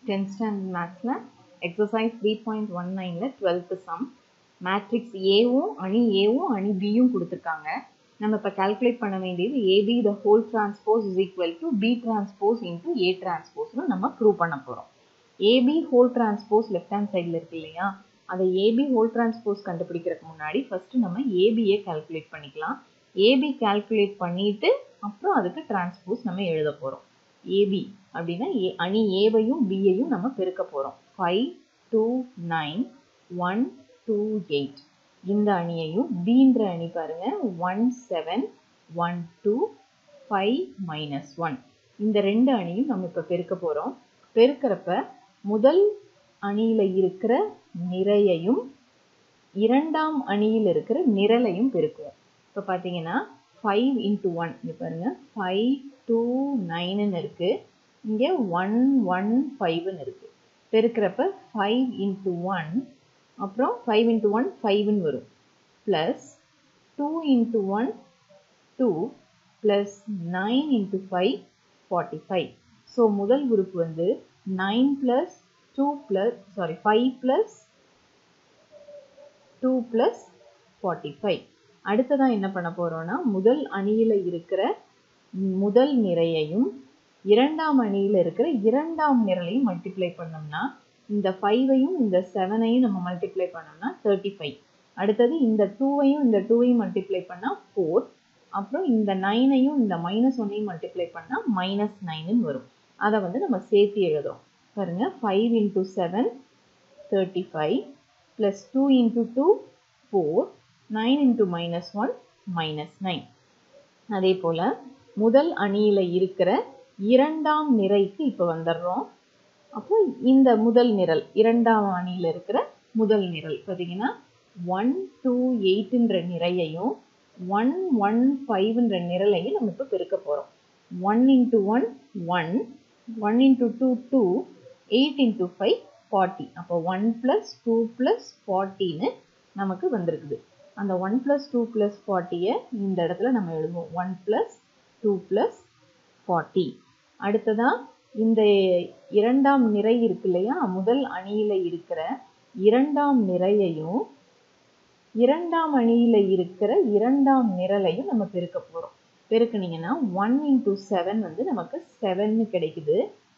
tenth standard மேத்ஸில் exercise three point one நைனில் twelfth sum matrix ஏவும் அணி ஏவும் அணி பியும் கொடுத்துருக்காங்க நம்ம இப்போ கால்குலேட் பண்ண வேண்டியது AB the whole transpose is equal to B transpose into A டிரான்ஸ்போஸ்னு நம்ம ப்ரூவ் பண்ண போகிறோம் AB whole transpose left hand சைடில் இருக்கு இல்லையா அதை ஏபி ஹோல் டிரான்ஸ்போஸ் கண்டுபிடிக்கிறதுக்கு முன்னாடி ஃபஸ்ட்டு நம்ம ஏபியை கால்குலேட் பண்ணிக்கலாம் ஏபி கால்குலேட் பண்ணிட்டு அப்புறம் அதுக்கு டிரான்ஸ்போஸ் நம்ம எழுத போகிறோம் ஏபி அப்படின்னா ஏ அணி ஏவையும் பியையும் நம்ம பெருக்க போகிறோம் five two nine one two eight இந்த அணியையும் பீன்ற அணி பாருங்க one seven one two five minus one இந்த ரெண்டு அணியும் நம்ம இப்போ பெருக்க போகிறோம் பெருக்கிறப்ப முதல் அணியில் இருக்கிற நிறையையும் இரண்டாம் அணியில் இருக்கிற நிரலையும் பெருக்குவோம் இப்போ பார்த்தீங்கன்னா ஃபைவ் இன்ட்டு ஒன் இங்கே பாருங்கள் ஃபைவ் டூ நைனுன்னு இருக்குது இங்கே ஒன் ஒன் ஃபைவ்னு இருக்குது பெருக்கிறப்ப ஃபைவ் இன்ட்டு ஒன் அப்புறம் ஃபைவ் இன்ட்டு ஒன் ஃபைவ்னு வரும் plus two into one two plus nine into five forty five so முதல் உறுப்பு வந்து nine plus two plus sorry five plus two plus forty five அடுத்ததான் என்ன பண்ண போகிறோன்னா முதல் அணியில் இருக்கிற முதல் நிறையையும் இரண்டாம் அணியில் இருக்கிற இரண்டாம் நிரலையும் மல்டிப்ளை பண்ணோம்னா இந்த ஃபைவையும் இந்த செவனையும் நம்ம மல்டிப்ளை பண்ணோம்னா தேர்ட்டி ஃபைவ் அடுத்தது இந்த டூவையும் இந்த டூவையும் மல்டிப்ளை பண்ணால் ஃபோர் அப்புறம் இந்த நைனையும் இந்த மைனஸ் ஒன்னையும் மல்டிப்ளை பண்ணால் மைனஸ் நைனுன்னு வரும் அதை வந்து நம்ம சேர்த்து எழுதுறோம் பாருங்க five into seven thirty five plus two into two four nine into minus one minus nine அதே போல் முதல் அணியில் இருக்கிற இரண்டாம் நிறைக்கு இப்போ வந்துடுறோம் அப்போ இந்த முதல் நிரல் இரண்டாம் அணியில் இருக்கிற முதல் நிரல் பார்த்தீங்கன்னா ஒன் டூ எயிட்டுன்ற நிறையையும் ஒன் ஒன் ஃபைவ்ன்ற நிரலையும் நம்ம இப்போ பெருக்க போகிறோம் one into one one one into two two eight into five forty அப்போ ஒன் ப்ளஸ் டூ ப்ளஸ் ஃபார்ட்டின்னு நமக்கு வந்திருக்குது அந்த ஒன் ப்ளஸ் டூ ப்ளஸ் ஃபார்ட்டியை இந்த இடத்துல நம்ம எழுதுவோம் one plus two plus forty அடுத்ததாக இந்த இரண்டாம் நிறை இருக்கு இல்லையா முதல் அணியில் இருக்கிற இரண்டாம் நிறையையும் இரண்டாம் அணியில் இருக்கிற இரண்டாம் நிரலையும் நம்ம பெருக்க போகிறோம் பெருக்குனீங்கன்னா ஒன் இன்டூ செவன் வந்து நமக்கு செவன்னு கிடைக்குது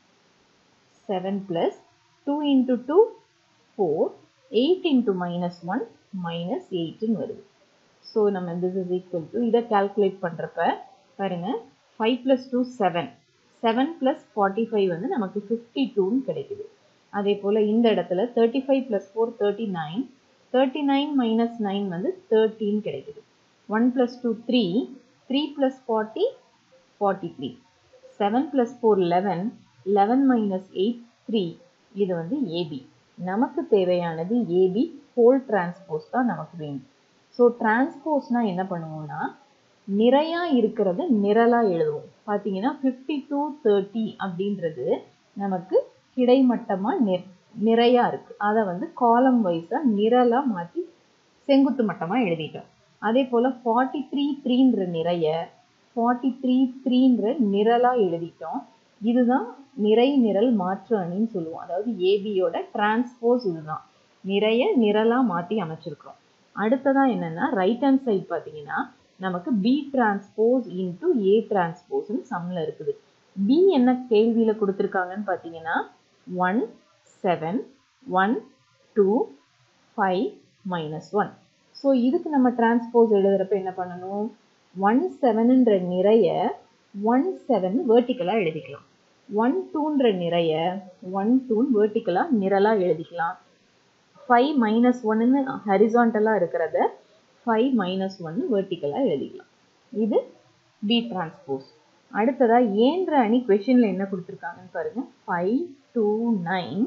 seven plus two into two four eight into minus one minus எயிட்டுன்னு வருது ஸோ நம்ம திஸ் இஸ் ஈக்குவல் டு இதை கால்குலேட் பண்ணுறப்ப பாருங்க five plus two seven seven plus forty five வந்து நமக்கு ஃபிஃப்டி டூன்னு கிடைக்குது அதே போல் இந்த இடத்துல thirty five plus four thirty nine thirty nine minus nine வந்து தேர்ட்டின்னு கிடைக்குது one plus two three three plus forty forty three seven plus four eleven eleven minus eight three இது வந்து ஏபி நமக்கு தேவையானது ஏபி ஹோல் டிரான்ஸ்போஸ் தான் நமக்கு வேணும் ஸோ டிரான்ஸ்போஸ்னால் என்ன பண்ணுவோம்னா நிறையாக இருக்கிறத நிரலாக எழுதுவோம் பார்த்தீங்கன்னா ஃபிஃப்டி டூ தேர்ட்டி அப்படின்றது நமக்கு கிடைமட்டமாக நெ நிறையாக இருக்குது அதை வந்து காலம் வைஸாக நிரலாக மாற்றி செங்குத்து மட்டமாக எழுதிட்டோம் அதே போல் ஃபார்ட்டி த்ரீ த்ரீன்ற நிறைய ஃபார்ட்டி த்ரீ த்ரீன்ற நிரலாக எழுதிட்டோம் இதுதான் நிறை நிரல் மாற்று அணின்னு சொல்லுவோம் அதாவது ஏபியோட டிரான்ஸ்போஸ் இதுதான் நிறைய நிரலாக மாற்றி அமைச்சிருக்கிறோம் அடுத்ததான் என்னென்னா ரைட் ஹேண்ட் சைட் பார்த்தீங்கன்னா நமக்கு பி டிரான்ஸ்போஸ் இன்ட்டு ஏ டிரான்ஸ்போஸ்னு சம்மில் இருக்குது பி என்ன கேள்வியில் கொடுத்துருக்காங்கன்னு பார்த்தீங்கன்னா one seven one two five minus one so இதுக்கு நம்ம டிரான்ஸ்போஸ் எழுதுகிறப்ப என்ன பண்ணணும் ஒன் செவனுன்ற நிறைய ஒன் செவன் வேர்ட்டிக்கலாக எழுதிக்கலாம் ஒன் டூன்ற நிறைய ஒன் டூன் வேர்ட்டிக்கலாக நிரலாக எழுதிக்கலாம் ஃபைவ் மைனஸ் ஒன்னு ஹரிசாண்டலாக இருக்கிறத ஃபைவ் மைனஸ் ஒன்று வேர்ட்டிக்கலாக எழுதிக்கலாம் இது பி டிரான்ஸ்போஸ் அடுத்ததாக ஏன்ற அணி கொஷனில் என்ன கொடுத்துருக்காங்கன்னு பாருங்கள் five two nine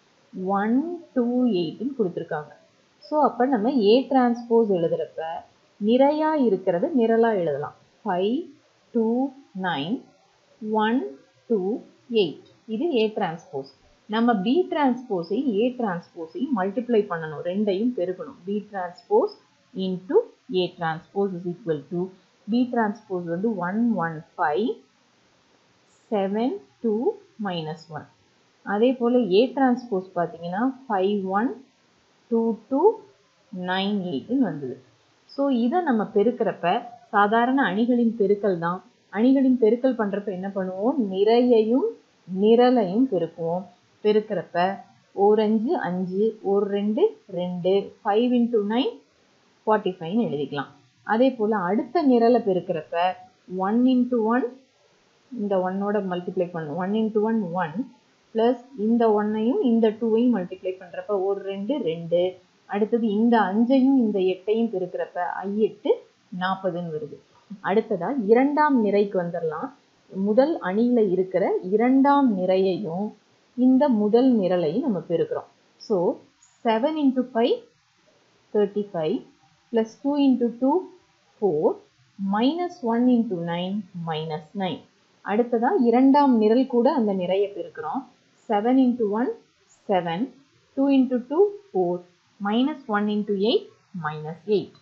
one two எயிட்னு கொடுத்துருக்காங்க ஸோ அப்போ நம்ம ஏ டிரான்ஸ்போஸ் எழுதுகிறப்ப நிறையாக இருக்கிறத நிரலாக எழுதலாம் five two nine one two eight இது ஏ டிரான்ஸ்போஸ் நம்ம பி டிரான்ஸ்போஸை ஏ டிரான்ஸ்போஸையும் மல்டிப்ளை பண்ணணும் ரெண்டையும் பெருக்கணும் B transpose into A transpose is equal to B transpose வந்து one one five seven two minus one அதே போல் ஏ டிரான்ஸ்போஸ் பார்த்தீங்கன்னா five one two two nine எயிட்னு வந்தது ஸோ இதை நம்ம பெருக்கிறப்ப சாதாரண அணிகளின் பெருக்கல் தான் அணிகளின் பெருக்கல் பண்ணுறப்ப என்ன பண்ணுவோம் நிறையையும் நிரலையும் பெருக்குவோம் பெருக்கிறப்ப ஓர் அஞ்சு அஞ்சு ஒரு ரெண்டு ரெண்டு ஃபைவ் இன்ட்டு நைன் ஃபார்ட்டி ஃபைவ்னு எழுதிக்கலாம் அதே போல் அடுத்த நிரலை பெருக்கிறப்ப ஒன் இன்ட்டு ஒன் இந்த ஒன்னோட மல்டிப்ளை பண்ணும் one into one one plus இந்த ஒன்னையும் இந்த டூவையும் மல்டிப்ளை பண்ணுறப்ப ஒரு ரெண்டு ரெண்டு அடுத்தது இந்த அஞ்சையும் இந்த எட்டையும் பெருக்கிறப்ப ஐ எட்டு நாற்பதுன்னு வருது அடுத்ததா இரண்டாம் நிறைக்கு வந்துடலாம் முதல் அணியில் இருக்கிற இரண்டாம் நிறையையும் இந்த முதல் நிரலையும் நம்ம பெருக்கிறோம் so seven into five thirty five plus two into two four minus one into nine minus nine அடுத்ததா இரண்டாம் நிரல் கூட அந்த நிறைய பெருக்கிறோம் seven into one seven two into two four minus one into eight minus eight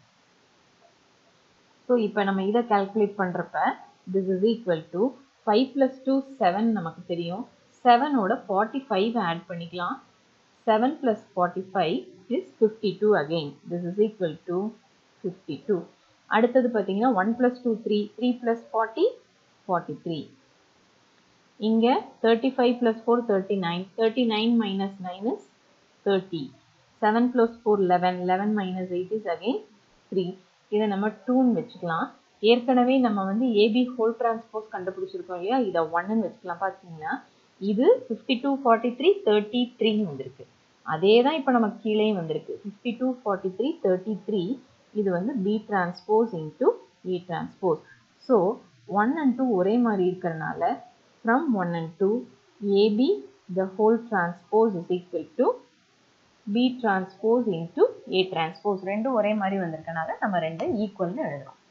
so இப்போ நம்ம இதை கால்குலேட் பண்ணுறப்ப this is equal to five plus two seven நமக்கு தெரியும் செவனோட ஃபார்ட்டி ஃபைவ் ஆட் பண்ணிக்கலாம் seven plus forty five is fifty two again this is equal to fifty two அடுத்தது பார்த்தீங்கன்னா one plus two three three plus forty forty three இங்கே thirty five plus four thirty nine thirty nine minus nine is thirty seven plus four eleven eleven minus eight is again three இதை நம்ம டூன்னு வச்சுக்கலாம் ஏற்கனவே நம்ம வந்து AB whole transpose கண்டுபிடிச்சிருக்கோம் இல்லையா இதை ஒன்னுன்னு வச்சுக்கலாம் பார்த்தீங்கன்னா இது fifty two forty three thirty த்ரீன்னு வந்திருக்கு அதே தான் இப்போ நமக்கு கீழே வந்திருக்கு fifty two forty three thirty three இது வந்து B transpose into A transpose so one and two ஒரே மாதிரி இருக்கிறனால from one and two AB the whole transpose is equal to B transpose into A transpose ரெண்டும் ஒரே மாதிரி வந்திருக்கனால நம்ம ரெண்டு ஈக்குவல்னு எழுதுறோம்